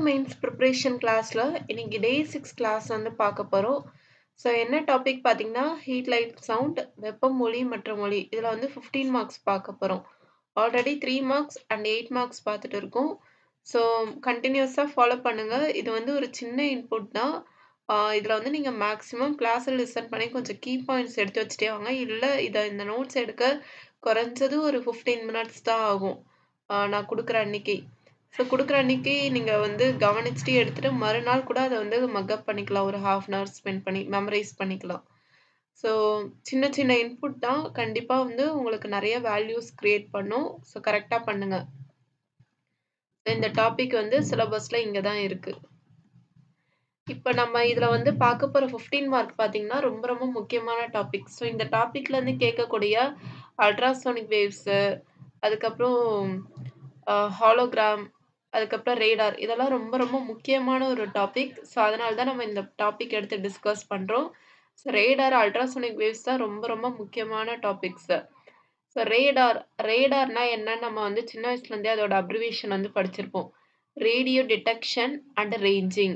Mains preparation கிளாஸ்ல இன்னைக்கு டே 6 class வந்து பார்க்க போறோம். ஸோ என்ன டாபிக் பார்த்தீங்கன்னா, ஹீட், லைட், சவுண்ட், வெப்பம், ஒளி மற்றும் ஒளி. இதில வந்து 15 மார்க்ஸ் பார்க்க போறோம். ஆல்ரெடி 3 மார்க்ஸ் அண்ட் 8 மார்க்ஸ் பார்த்துட்டு இருக்கோம். ஸோ கன்டினியூஸா ஃபாலோ பண்ணுங்க. இது வந்து ஒரு சின்ன இன்புட் தான். ஆ இதில வந்து நீங்க மேக்ஸிமம் கிளாஸ லிசன் பண்ணி கொஞ்சம் கீ பாயிண்ட்ஸ் எடுத்து வச்சுட்டே வாங்க. இல்ல இத இந்த நோட்ஸ் எடுக்க குறைஞ்சது ஒரு 15 மினிட்ஸ் தான் ஆகும். ஆ நான் குடுக்குற அன்னைக்கு. ஸோ குடுக்குற அன்னைக்கு நீங்க வந்து கவனிச்சுட்டு எடுத்துட்டு மறுநாள் கூட அத வந்து மக்கப் பண்ணிக்கலாம். ஒரு 1/2 அன் ஹவர் ஸ்பெண்ட் பண்ணி மெமரைஸ் பண்ணிக்கலாம். ஸோ சின்ன சின்ன இன்புட் தான். கண்டிப்பா வந்து உங்களுக்கு நெறைய வேல்யூஸ் கிரியேட் பண்ணும். ஸோ கரெக்ட்டா பண்ணுங்க. இந்த டாபிக் வந்து சிலபஸ்ல இங்க தான் இருக்கு. இப்ப நம்ம இதில வந்து பார்க்க போற 15 மார்க் பார்த்தீங்கன்னா, ரொம்ப ரொம்ப முக்கியமான டாபிக். ஸோ இந்த டாபிக்ல இருந்து கேட்கக்கூடிய அல்ட்ராசோனிக் வேவ்ஸு, அதுக்கப்புறம் அ ஹாலோகிராம், அதுக்கப்புறம் ரேடார் இதெல்லாம் ரொம்ப ரொம்ப முக்கியமான ஒரு டாபிக். ஸோ அதனால தான் நம்ம இந்த டாபிக் எடுத்து டிஸ்கஸ் பண்றோம். ஸோ ரேடார், அல்ட்ராசோனிக் வேவ்ஸ் தான் ரொம்ப ரொம்ப முக்கியமான டாபிக்ஸு. ஸோ ரேடார் ரேடார்னா என்னன்னு நம்ம வந்து சின்ன வயசுலேருந்தே அதோட அப்ரிவியேஷன் வந்து படிச்சிருப்போம். Radio detection and ranging.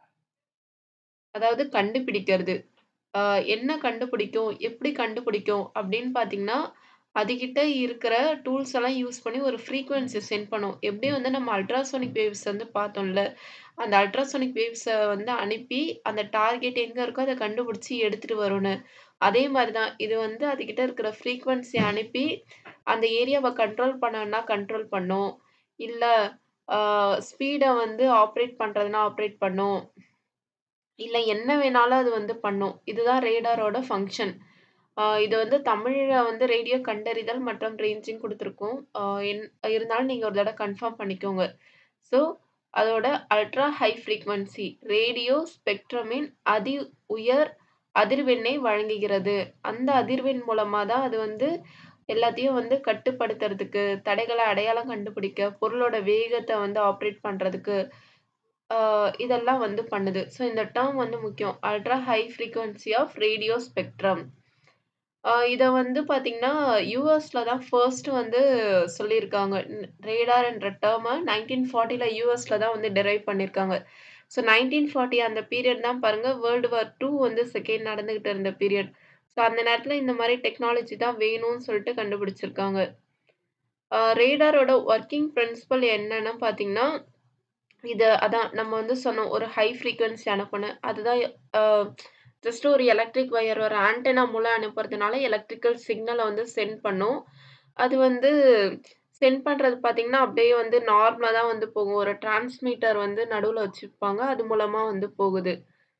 அதாவது கண்டுபிடிக்கிறது. அ என்ன கண்டுபிடிக்கும்? எப்படி கண்டுபிடிக்கும்? அப்படின்னு பார்த்தீங்கன்னா, அதுகிட்ட இருக்கிற டூல்ஸ் எல்லாம் யூஸ் பண்ணி ஒரு ஃப்ரீக்வென்சி சென்ட் பண்ணும். எப்படி வந்து நம்ம அல்ட்ராசோனிக் வேவ்ஸ் வந்து பார்த்தோம்ல. அந்த அல்ட்ராசோனிக் வேவ்ஸ வந்து அனுப்பி அந்த டார்கெட் எங்க இருக்கோ அத கண்டுபிடிச்சு எடுத்துட்டு வரும்னு. அதே மாரி தான் இது வந்து அதுகிட்ட இருக்கிற ஃப்ரீக்வென்சிய அனுப்பி அந்த ஏரியாவ கண்ட்ரோல் பண்ணணும்னா கண்ட்ரோல் பண்ணும். இல்ல அ ஸ்பீட வந்து ஆப்பரேட் பண்றதுனா ஆப்பரேட் பண்ணும். இல்ல என்ன வேணாலும் அது வந்து பண்ணும். இதுதான் ரேடாரோட ஃபங்ஷன். ஆ இது வந்து தமிழ்ல வந்து ரேடியோ கண்டறிதல் மற்றும் ரேஞ்சிங் குடுத்துருக்கோம். ஆ என் இருந்தாலும் நீங்க ஒரு தடவ கன்ஃபார்ம் பண்ணிக்கோங்க. ஸோ அதோட அல்ட்ரா ஹை ஃப்ரீக்வென்சி ரேடியோ ஸ்பெக்ட்ரமின் அதி உயர் அதிர்வெண்ணை வழங்குகிறது. அந்த அதிர்வெண் மூலமா தான் அது வந்து எல்லாத்தையும் வந்து கட்டுப்படுத்துறதுக்கு, தடைகள அடையாளம் கண்டுபிடிக்க, பொருளோட வேகத்த வந்து ஆப்பரேட் பண்றதுக்கு, ஆ இதெல்லாம் வந்து பண்ணுது. ஸோ இந்த டெர்ம் வந்து முக்கியம். Ultra high frequency of radio spectrum. ஆ இத வந்து பார்த்தீங்கன்னா, யுஎஸ்ல தான் ஃபர்ஸ்ட் வந்து சொல்லியிருக்காங்க. ன் ரேடார் என்ற டெர்ம 1940ல யுஎஸ்ல தான் வந்து டிரைவ் பண்ணியிருக்காங்க. ஸோ 1940 அந்த பீரியட் தான் பாருங்க வேர்ல்டு வார் 2 வந்து செகண்ட் நடந்துகிட்டு இருந்த பீரியட். ஸோ அந்த நேரத்தில இந்த மாரி டெக்னாலஜி தான் வேணும்னு சொல்லிட்டு கண்டுபிடிச்சிருக்காங்க. ஆ ரேடாரோட வொர்க்கிங் பிரின்சிபல் என்னன்னு பார்த்தீங்கன்னா, இது அதான் நம்ம வந்து சொன்னோம். ஒரு ஹை ஃப்ரீக்வென்சி அனுப்பணும். அதுதான் அ ஜஸ்ட் ஒரு எலக்ட்ரிக் வயர் ஒரு ஆண்டெனா மூலம் அனுப்புறதுனால எலக்ட்ரிக்கல் சிக்னல வந்து சென்ட் பண்ணும். அது வந்து சென்ட் பண்றது பார்த்தீங்கன்னா, அப்படியே வந்து நார்மலா தான் வந்து போகும். ஒரு டிரான்ஸ்மிட்டர் வந்து நடுவுல வச்சிருப்பாங்க. அது மூலமா வந்து போகுது.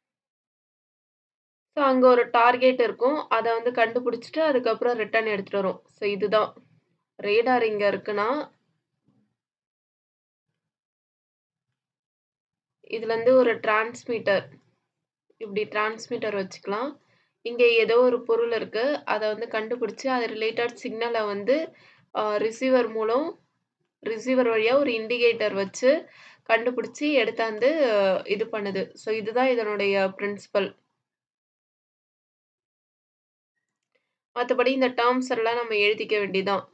ஸோ அங்க ஒரு டார்கெட் இருக்கும். அத வந்து கண்டுபிடிச்சுட்டு அதுக்கப்புறம் ரிட்டர்ன் எடுத்துட்டு வரும். ஸோ இதுதான். ரேடார் இங்க இருக்குன்னா இதுலருந்து ஒரு டிரான்ஸ்மிட்டர் இப்படி டிரான்ஸ்மிட்டர் வச்சுக்கலாம். இங்க ஏதோ ஒரு பொருள் இருக்கு. அத வந்து கண்டுபிடிச்சு அது ரிலேட்டட் சிக்னல வந்து அ ரிசீவர் மூலம் ரிசீவர் வழியா ஒரு இண்டிகேட்டர் வச்சு கண்டுபிடிச்சு எடுத்தாந்து இது பண்ணுது. ஸோ இதுதான் இதனுடைய பிரின்சிபல். மத்தபடி இந்த டெர்ம்ஸ் எல்லாம் நம்ம எழுதிக்க வேண்டியதான்.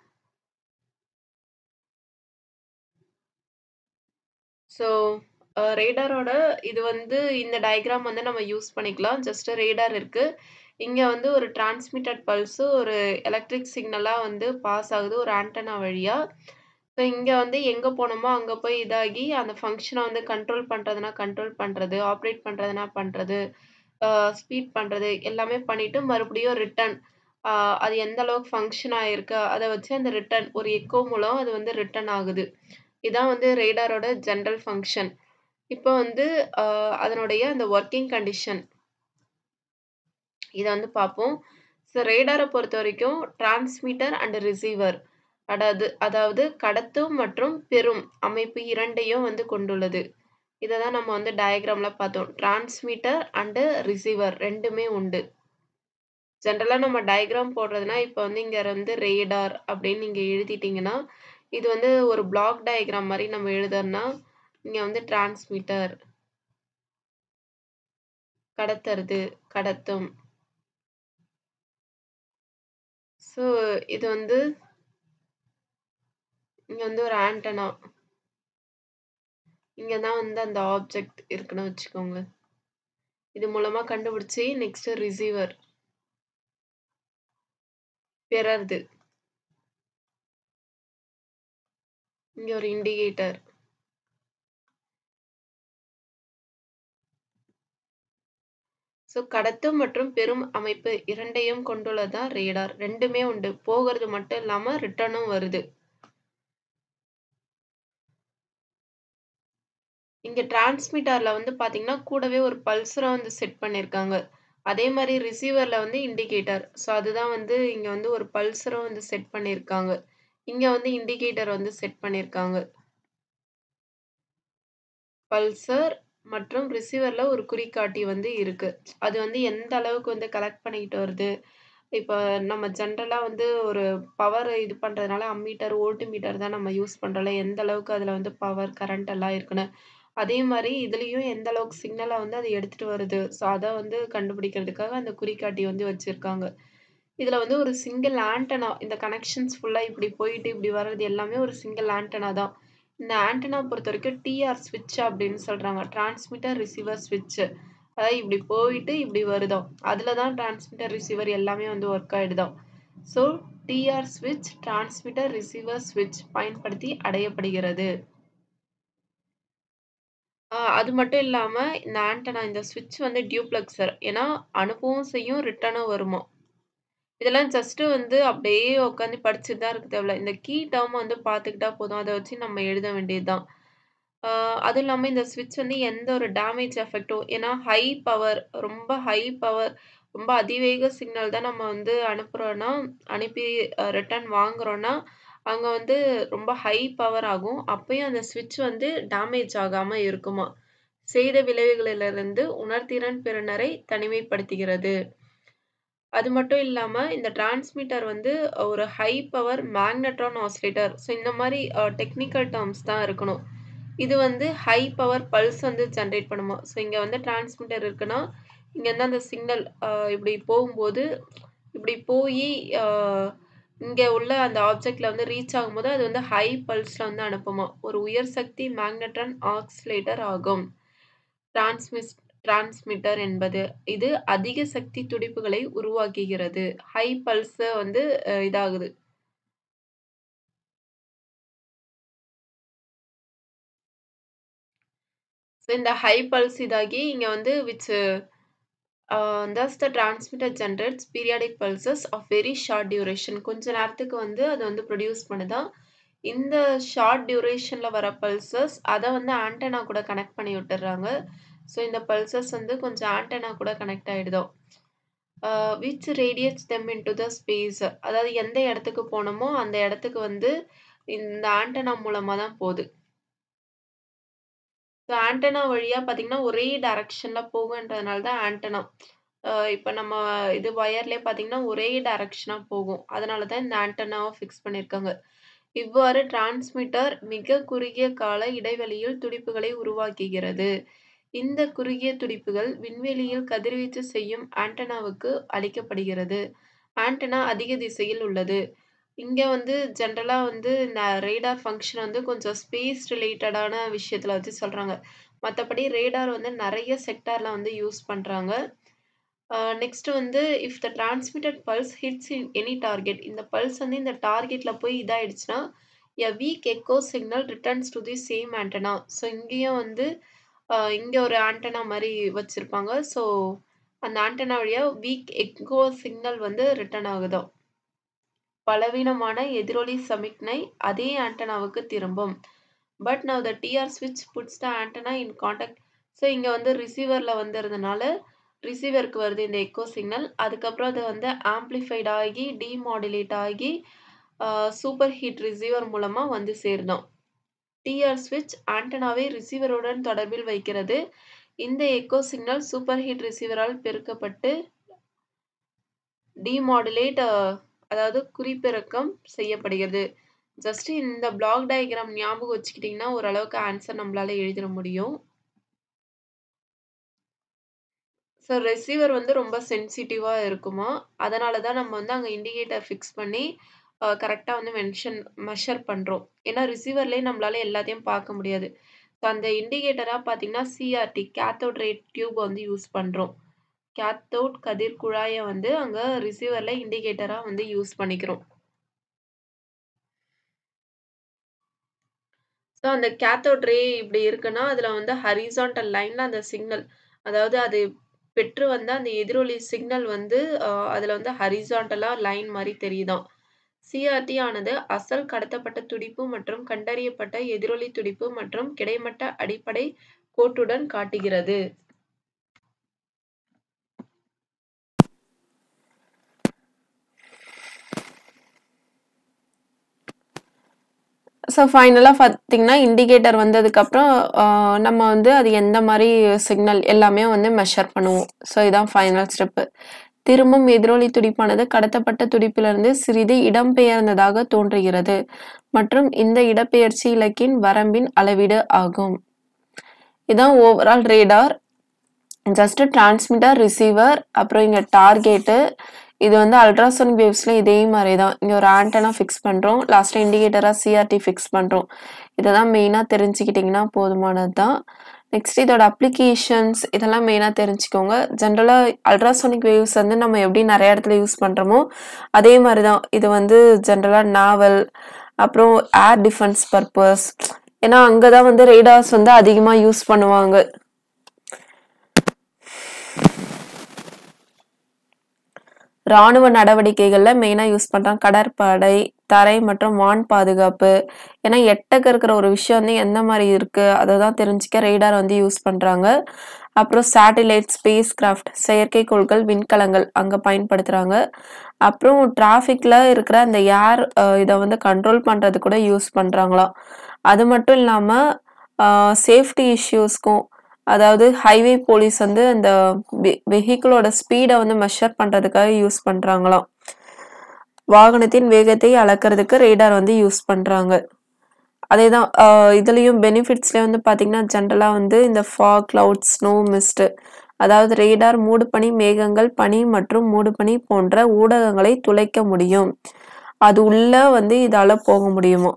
ஸோ அ ரேடாரோட இது வந்து இந்த டயகிராம் வந்து நம்ம யூஸ் பண்ணிக்கலாம். ஜஸ்ட் ரேடார் இருக்கு. இங்க வந்து ஒரு டிரான்ஸ்மிட்டட் பல்ஸ் ஒரு எலக்ட்ரிக் சிக்னலா வந்து பாஸ் ஆகுது ஒரு ஆண்டெனா வழியா. ஸோ இங்க வந்து எங்க போணுமோ அங்க போய் இதாகி அந்த ஃபங்ஷன வந்து கண்ட்ரோல் பண்றதுனா கண்ட்ரோல் பண்றது, ஆப்பரேட் பண்றதுனா பண்றது, ஆ ஸ்பீட் பண்றது எல்லாமே பண்ணிட்டு மறுபடியும் ரிட்டர்ன் ஆ அது எந்த அளவுக்கு ஃபங்ஷன் ஆயிருக்கு அத வச்சு அந்த ரிட்டர்ன் ஒரு எக்கோ மூலம் அது வந்து ரிட்டர்ன் ஆகுது. இதான் வந்து ரேடாரோட ஜெனரல் ஃபங்ஷன். இப்ப வந்து அ அதனுடைய அந்த வொர்க்கிங் கண்டிஷன். இத வந்து பார்ப்போம். ஸோ ரேடார பொறுத்தவரைக்கும் டிரான்ஸ்மிட்டர் அண்ட் ரிசீவர் அடாது அதாவது கடத்தும் மற்றும் பெறும் அமைப்பு 2யும் வந்து கொண்டுள்ளது. இத தான் நம்ம வந்து டயகிராம்ல பார்த்தோம். டிரான்ஸ்மிட்டர் அண்ட் ரிசீவர் 2மே உண்டு. ஜெனரலா நம்ம டயகிராம் போடுறதுனா, இப்ப வந்து இங்க வந்து ரேடார் அப்படின்னு நீங்க எழுதிட்டீங்கன்னா, இது வந்து ஒரு பிளாக் டயகிராம் மாரி நம்ம எழுதணும்னா, இங்க வந்து டிரான்ஸ்மிட்டர். கடத்துறது, கடத்தும். ஸோ இது வந்து இங்க வந்து ஒரு ஆண்டெனா. இங்க தான் வந்து அந்த ஆப்ஜெக்ட் இருக்குன்னு வச்சுக்கோங்க. இது மூலமா கண்டுபிடிச்சு நெக்ஸ்ட் ரிசீவர். பெறறது. இங்க ஒரு இண்டிகேட்டர். ஸோ கடத்தும் மற்றும் பெறும் அமைப்பு 2யும் கொண்டுள்ளது தான் ரேடார். 2மே உண்டு. போகிறது மட்டும் இல்லாம ரிட்டர்னும் வருது. இங்க டிரான்ஸ்மிட்டர்ல வந்து பார்த்தீங்கன்னா, கூடவே ஒரு பல்சரும் வந்து செட் பண்ணியிருக்காங்க. அதே மாரி ரிசீவர்ல வந்து இண்டிகேட்டர். ஸோ அதுதான் வந்து இங்க வந்து ஒரு பல்சரும் வந்து செட் பண்ணியிருக்காங்க. இங்க வந்து இண்டிகேட்டர் வந்து செட் பண்ணியிருக்காங்க. பல்சர் மற்றும் ரிசீவர்ல ஒரு குறிகாட்டி வந்து இருக்கு. அது வந்து எந்த அளவுக்கு வந்து கலெக்ட் பண்ணிக்கிட்டு வருது. இப்ப நம்ம ஜென்ரலா வந்து ஒரு பவர் இது பண்றதுனால அம்மீட்டர், வோல்ட்மீட்டர் தான் நம்ம யூஸ் பண்றோம்ல. எந்த அளவுக்கு அதுல வந்து பவர், கரண்ட் எல்லாம் இருக்குன்னு. அதே மாரி இதுலயும் எந்த அளவுக்கு சிக்னல வந்து அது எடுத்துட்டு வருது. ஸோ அத வந்து கண்டுபிடிக்கிறதுக்காக அந்த குறிகாட்டி வந்து வச்சிருக்காங்க. இதுல வந்து ஒரு சிங்கிள் ஆண்டனா இந்த கனெக்ஷன்ஸ் ஃபுல்லா இப்படி போயிட்டு இப்படி வர்றது எல்லாமே ஒரு சிங்கிள் ஆண்டனா தான். இந்த ஆண்டனா பொறுத்தவரைக்கும் டிஆர் ஸ்விட்ச் அப்படின்னு சொல்றாங்க. டிரான்ஸ்மிட்டர் ரிசீவர் ஸ்விட்ச். அதாவது இப்படி போயிட்டு இப்படி வருதாம். அதுல தான் டிரான்ஸ்மிட்டர், ரிசீவர் எல்லாமே வந்து ஒர்க் ஆயிடுதாம். ஸோ டிஆர் ஸ்விட்ச் டிரான்ஸ்மிட்டர் ரிசீவர் ஸ்விட்ச் பயன்படுத்தி அடையப்படுகிறது. ஆ அது மட்டும் இல்லாம இந்த ஆண்டனா இந்த ஸ்விட்ச் வந்து டியூப்ளெக்ஸர். ஏன்னா அனுப்பவும் செய்யும், ரிட்டர்னும் வருமாம். இதெல்லாம் ஜஸ்ட் வந்து அப்படியே உட்காந்து படிச்சுட்டு தான் இருக்க தேவையில்ல. இந்த கீ டெர்ம் வந்து பார்த்துக்கிட்டா போதும். அத வச்சு நம்ம எழுத வேண்டியது தான். ஆ அதுவும் இல்லாம இந்த ஸ்விட்ச் வந்து எந்த ஒரு டேமேஜ் எஃபெக்ட்டும் ஏன்னா ஹை பவர் ரொம்ப ஹை பவர் ரொம்ப அதிவேக சிக்னல் தான் நம்ம வந்து அனுப்புறோம்னா, அனுப்பி அ ரிட்டர்ன் வாங்குறோம்னா, அங்க வந்து ரொம்ப ஹை பவர் ஆகும். அப்பயும் அந்த ஸ்விட்ச் வந்து டேமேஜ் ஆகாம இருக்குமாம். செய்த விளைவுகளிலிருந்து உணர்திறன் பெறுநரை தனிமைப்படுத்துகிறது. அது மட்டும் இல்லாம இந்த டிரான்ஸ்மிட்டர் வந்து ஒரு high power magnetron oscillator. So இந்த மாரி அ டெக்னிக்கல் டெர்ம்ஸ் தான் இருக்கணும். இது வந்து ஹை பவர் பல்ஸ் வந்து ஜெனரேட் பண்ணுமா. ஸோ இங்க வந்து டிரான்ஸ்மிட்டர் இருக்குன்னா, இங்க இருந்து அந்த சிக்னல் அ இப்படி போகும்போது, இப்படி போயி அ இங்க உள்ள அந்த ஆப்ஜெக்ட்ல வந்து ரீச் ஆகும்போது, அது வந்து ஹை பல்ஸ்ல வந்து அனுப்புமாம். ஒரு உயர் சக்தி மேக்னட்ரான் ஆக்சிலேட்டர் ஆகும். டிரான்ஸ்மிஸ் டிரான்ஸ்மிட்டர் என்பது. இது அதிக சக்தி துடிப்புகளை உருவாக்குகிறது. ஹை பல்ஸ் வந்து அ இதாகுது. ஸோ இந்த ஹை பல்ஸ் இதாகி இங்க வந்து which uh thus the transmitter generates periodic pulses of very short duration. கொஞ்ச நேரத்துக்கு வந்து அது வந்து ப்ரொடியூஸ் பண்ணுதாம். இந்த ஷார்ட் டியூரேஷன்ல வர பல்சஸ் அத வந்து ஆண்டனா கூட கனெக்ட் பண்ணி விட்டுர்றாங்க. ஸோ இந்த பல்சஸ் வந்து கொஞ்சம் ஆண்டனா கூட கனெக்ட் ஆயிடுதாம். Uh which radiates them into the space. அதாவது எந்த இடத்துக்கு போணுமோ, அந்த இடத்துக்கு வந்து இந்த ஆண்டனா மூலமா தான் போது. ஸோ ஆண்டனா வழியா பார்த்தீங்கன்னா, ஒரே டைரக்ஷன்ல போகுன்றதுனால தான் ஆண்டனா. அ இப்ப நம்ம இது வயர்லயே பார்த்தீங்கன்னா, ஒரே டைரக்ஷனா போகும். அதனால தான் இந்த ஆண்டனாவ ஃபிக்ஸ் பண்ணியிருக்காங்க. இவ்வாறு டிரான்ஸ்மிட்டர் மிக குறுகிய கால இடைவெளியில் துடிப்புகளை உருவாக்குகிறது. இந்த குறுகிய துடிப்புகள் விண்வெளியில் கதிர்வீச்சு செய்யும் ஆண்டனாவுக்கு அளிக்கப்படுகிறது. ஆண்டனா அதிக திசையில் உள்ளது. இங்க வந்து ஜெனரலா வந்து இந்த ரேடார் ஃபங்ஷன் வந்து கொஞ்சம் ஸ்பேஸ் ரிலேட்டடான விஷயத்துல வச்சு சொல்றாங்க. மத்தபடி ரேடார் வந்து நெறைய செக்டார்ல வந்து யூஸ் பண்றாங்க. அ நெக்ஸ்ட் வந்து if the transmitted pulse hits in any target. இந்த பல்ஸ் வந்து இந்த டார்கெட்ல போய் இதாயிடுச்சுன்னா, a weak echo signal returns to the same antenna. So இங்கேயும் வந்து அ இங்க ஒரு ஆண்டனா மாரி வச்சிருப்பாங்க. ஸோ அந்த ஆண்டனா வழியா வீக் எக்கோ சிக்னல் வந்து ரிட்டர்ன் ஆகுதாம். பலவீனமான எதிரொலி சமிக்ஞை அதே ஆண்டனாவுக்கு திரும்பும். பட் நவ் த டிஆர் ஸ்விட்ச் puts the antenna in contact so இங்க வந்து ரிசீவர்ல வந்துறதுனால, ரிசீவருக்கு வருது இந்த எக்கோ சிக்னல். அதுக்கப்புறம் அது வந்து ஆம்பிளிஃபைட் ஆகி, டிமாடுலேட் ஆகி, அ சூப்பர் ஹீட் ரிசீவர் மூலமா வந்து சேருதாம். டிஆர் ஸ்விட்ச் ஆண்டனாவை ரிசீவருடன் தொடர்பில் வைக்கிறது. இந்த எக்கோ சிக்னல் சூப்பர் ஹீட் ரிசீவரால் பெருக்கப்பட்டு டிமாடுலேட் அ அதாவது குறிப்பெருக்கம் செய்யப்படுகிறது. ஜஸ்ட் இந்த பிளாக் டயகிராம் ஞாபகம் வச்சுக்கிட்டீங்கன்னா, ஓரளவுக்கு ஆன்ஸர் நம்மளால எழுதிற முடியும். ஸோ ரிசீவர் வந்து ரொம்ப சென்சிட்டிவா இருக்குமாம். அதனால தான் நம்ம வந்து அங்க இண்டிகேட்டர் ஃபிக்ஸ் பண்ணி அ கரெக்ட்டா வந்து மென்ஷன் மெஷர் பண்றோம். ஏன்னா ரிசீவர்லயே நம்மளால எல்லாத்தையும் பார்க்க முடியாது. ஸோ அந்த இண்டிகேட்டரா பார்த்தீங்கன்னா, சிஆர்டி கேத்தோட் ரே டியூப் வந்து யூஸ் பண்றோம். கேத்தோட் கதிர் குழாய வந்து அங்க ரிசீவர்ல இண்டிகேட்டரா வந்து யூஸ் பண்ணிக்கிறோம். ஸோ அந்த கேத்தோட் ரே இப்படி இருக்குன்னா, அதுல வந்து ஹாரிசான்டல் லைன்ல அந்த சிக்னல் அதாவது அது பெற்று வந்த அந்த எதிரொலி சிக்னல் வந்து அ அதுல வந்து ஹாரிசான்டலா லைன் மாரி தெரியுதாம். சிஆர்டி ஆனது அசல் கடத்தப்பட்ட துடிப்பு மற்றும் கண்டறியப்பட்ட எதிரொலி துடிப்பு மற்றும் கிடைமட்ட அடிப்படை கோட்டுடன் காட்டுகிறது. ஸோ ஃபைனலா பார்த்தீங்கன்னா, இண்டிகேட்டர் வந்ததுக்கப்புறம் அ நம்ம வந்து அது எந்த மாரி சிக்னல் எல்லாமே வந்து மெஷர் பண்ணுவோம். ஸோ இதான் ஃபைனல் ஸ்டெப்பு. திரும்பும் எதிரொலி துடிப்பானது கடத்தப்பட்ட துடிப்பிலிருந்து சிறிது இடம்பெயர்ந்ததாக தோன்றுகிறது மற்றும் இந்த இடப்பெயர்ச்சி இலக்கின் வரம்பின் அளவீடு ஆகும். இதான் overall radar. Just transmitter, receiver அப்புறம் இங்க டார்கெட்டு. இது வந்து அல்ட்ராசோனிக் வேவ்ஸ்ல இதே மாரி தான். இங்க ஒரு ஆண்டனா ஃபிக்ஸ் பண்றோம். லாஸ்ட்டா இண்டிகேட்டரா சிஆர்டி ஃபிக்ஸ் பண்றோம். இத தான் மெயினா தெரிஞ்சுக்கிட்டீங்கன்னா போதுமானது தான். நெக்ஸ்ட் இதோட அப்ளிகேஷன்ஸ் இதெல்லாம் மெயினா தெரிஞ்சுக்கோங்க. ஜெனரலா அல்ட்ராசோனிக் வேவ்ஸ் வந்து நம்ம எப்படி நெறைய இடத்துல யூஸ் பண்றோமோ, அதே மாரி தான். இது வந்து ஜெனரலா நாவல், அப்புறம் ஏர் டிஃபென்ஸ் பர்ப்பஸ் ஏன்னா அங்க தான் வந்து ரேடார்ஸ் வந்து அதிகமா யூஸ் பண்ணுவாங்க. ராணுவ நடவடிக்கைகள்ல மெயினா யூஸ் பண்றாங்க. கடற்படை, தரை மற்றும் வான் பாதுகாப்பு. ஏன்னா எட்டக்க இருக்கிற ஒரு விஷயம் வந்து எந்த மாரி இருக்கு, அத தான் தெரிஞ்சுக்க ரேடார் வந்து யூஸ் பண்றாங்க. அப்புறம் சேட்டிலைட், ஸ்பேஸ் கிராஃப்ட் செயற்கைக்கோள்கள், விண்கலங்கள் அங்க பயன்படுத்துறாங்க. அப்புறம் டிராஃபிக்ல இருக்கிற அந்த ஏர் அ இத வந்து கண்ட்ரோல் பண்றதுக்கு கூட யூஸ் பண்றாங்களாம். அது மட்டும் இல்லாம அ சேஃப்டி இஷ்யூஸ்க்கும் அதாவது ஹைவே போலீஸ் வந்து அந்த வெ வெஹிக்கிளோட ஸ்பீட வந்து மெஷர் பண்றதுக்காக யூஸ் பண்றாங்களாம். வாகனத்தின் வேகத்தை அளக்கிறதுக்கு ரேடார் வந்து யூஸ் பண்றாங்க. அதேதான் அ இதுலயும் பெனிஃபிட்ஸ்ல வந்து பார்த்தீங்கன்னா, ஜெனரலா வந்து இந்த ஃபாக், கிளவுட்ஸ், ஸ்னோ, மிஸ்ட் அதாவது ரேடார் மூடுபனி மேகங்கள், பனி மற்றும் மூடுபனி போன்ற ஊடகங்களை துளைக்க முடியும். அது உள்ள வந்து இதால போக முடியுமாம்.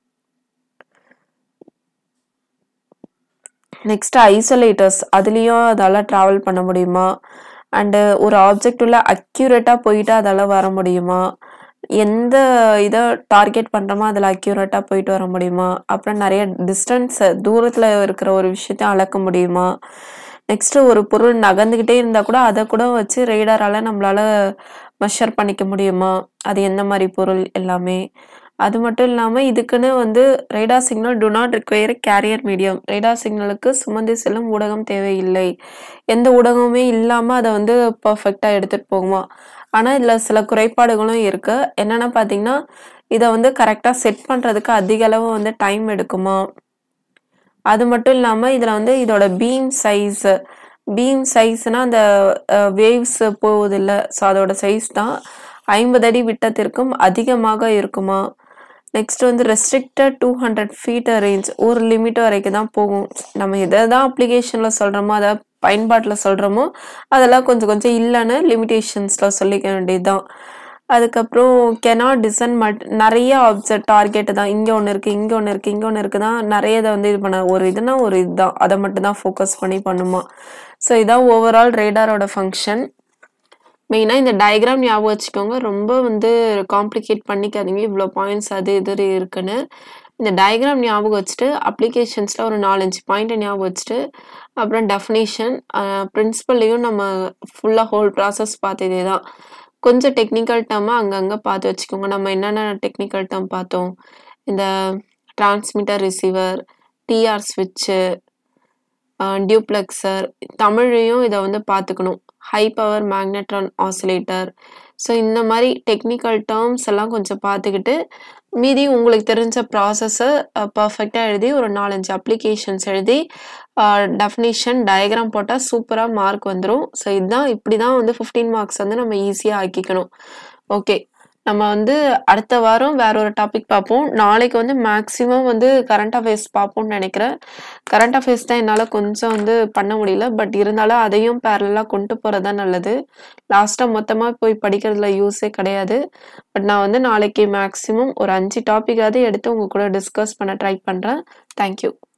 நெக்ஸ்ட் ஐசோலேட்டர்ஸ் அதுலயும் அதால டிராவல் பண்ண முடியுமா? அண்ட் ஒரு ஆப்ஜெக்ட் உள்ள அக்யூரேட்டா போயிட்டு அதால வர முடியுமா? எந்த இத டார்கெட் பண்றோமோ அதுல அக்யூரேட்டா போயிட்டு வர முடியுமா? அப்புறம் நெறைய டிஸ்டன்ஸ் தூரத்துல இருக்கிற ஒரு விஷயத்த அளக்க முடியுமா? நெக்ஸ்ட் ஒரு பொருள் நகர்ந்துகிட்டே இருந்தா கூட அத கூட வச்சு ரேடாரால நம்மளால மெஷர் பண்ணிக்க முடியுமா? அது எந்த மாரி பொருள் எல்லாமே. அது மட்டும் இல்லாம இதுக்குன்னு வந்து radar signal do not require carrier medium. Radar சிக்னலுக்கு சுமந்து செல்லும் ஊடகம் தேவையில்லை. எந்த ஊடகமுமே இல்லாம அத வந்து பெர்ஃபெக்ட்டா எடுத்துட்டு போகுமாம். ஆனா இதுல சில குறைபாடுகளும் இருக்கு. என்னன்னு பார்த்தீங்கன்னா, இத வந்து கரெக்ட்டா செட் பண்றதுக்கு அதிக அளவு வந்து டைம் எடுக்குமாம். அது மட்டும் இல்லாம இதுல வந்து இதோட பீம் சைஸ் பீம் சைஸ்னா அந்த அ வேவ்ஸ் போகுதுல்ல, ஸோ அதோட சைஸ் தான் 50 அடி விட்டத்திற்கும் அதிகமாக இருக்குமாம். நெக்ஸ்ட் வந்து ரெஸ்ட்ரிக்டட் 200 ஃபீட் ரேஞ்ச் ஒரு லிமிட் வரைக்கும் தான் போகும். நம்ம எத தான் அப்ளிகேஷன்ல சொல்றோமோ, அத பயன்பாட்டுல சொல்றோமோ, அதெல்லாம் கொஞ்சம் கொஞ்சம் இல்லன்னு லிமிட்டேஷன்ஸ்ல சொல்லிக்க வேண்டியது தான். அதுக்கப்புறம் கேனாட் டிசைன் மட் நெறைய ஆப்ஜெக்ட் டார்கெட் தான். இங்க ஒண்ணு இருக்கு, இங்க ஒண்ணு இருக்கு, இங்க ஒண்ணு இருக்கு தான் நெறைய இத வந்து இது பண்ண ஒரு இதுனா ஒரு இதுதான். அத மட்டும் தான் ஃபோக்கஸ் பண்ணி பண்ணுமாம். ஸோ இதான் ஓவரால் ரேடாரோட ஃபங்ஷன். மெயினா இந்த டயகிராம் ஞாபகம் வச்சுக்கோங்க. ரொம்ப வந்து காம்ப்ளிகேட் பண்ணிக்காதீங்க. இவ்ளோ பாயிண்ட்ஸ் அது இது இருக்குன்னு. இந்த டயகிராம் ஞாபகம் வச்சுட்டு, அப்ளிகேஷன்ஸ்ல ஒரு 4, 5 பாயிண்ட்ட ஞாபகம் வச்சுட்டு, அப்புறம் டெஃபினிஷன் அ பிரின்சிபல்லயும் நம்ம ஃபுல்லா ஹோல் ப்ராசஸ் பார்த்ததே தான். கொஞ்சம் டெக்னிக்கல் டெர்ம அங்கங்க பார்த்து வச்சுக்கோங்க. நம்ம என்னென்ன டெக்னிக்கல் டெர்ம் பார்த்தோம்? இந்த டிரான்ஸ்மிட்டர், ரிசீவர், டிஆர் ஸ்விட்ச்சு, அ டியூப்ளெக்சர் தமிழ்லயும் இத வந்து பார்த்துக்கணும். High power magnetron oscillator. So இந்த மாரி டெக்னிக்கல் டெர்ம்ஸ் எல்லாம் கொஞ்சம் பார்த்துக்கிட்டு, மீதி உங்களுக்கு தெரிஞ்ச ப்ராசஸ அ பெர்ஃபெக்ட்டா எழுதி ஒரு 4, 5 அப்ளிகேஷன்ஸ் எழுதி, அ டெஃபினிஷன், டயகிராம் போட்டா சூப்பரா மார்க் வந்துரும். ஸோ இதான் இப்படி தான் வந்து 15 மார்க்ஸ் வந்து நம்ம ஈஸியா ஆக்கிக்கணும். ஓகே. நம்ம வந்து அடுத்த வாரம் வேற ஒரு டாபிக் பார்ப்போம். நாளைக்கு வந்து மேக்ஸிமம் வந்து கரண்ட் அஃபேர்ஸ் பார்ப்போம்னு நெனைக்கிறேன். கரண்ட் அஃபேர்ஸ் தான் என்னால கொஞ்சம் வந்து பண்ண முடியல. பட் இருந்தாலும் அதையும் பேரலலா கொண்டு போறது தான் நல்லது. லாஸ்ட்டா மொத்தமா போய் படிக்கிறதுல யூஸே கிடையாது. பட் நான் வந்து நாளைக்கு மேக்ஸிமம் ஒரு 5 டாபிக்காவது எடுத்து உங்க கூட டிஸ்கஸ் பண்ண ட்ரை பண்றேன். Thank you.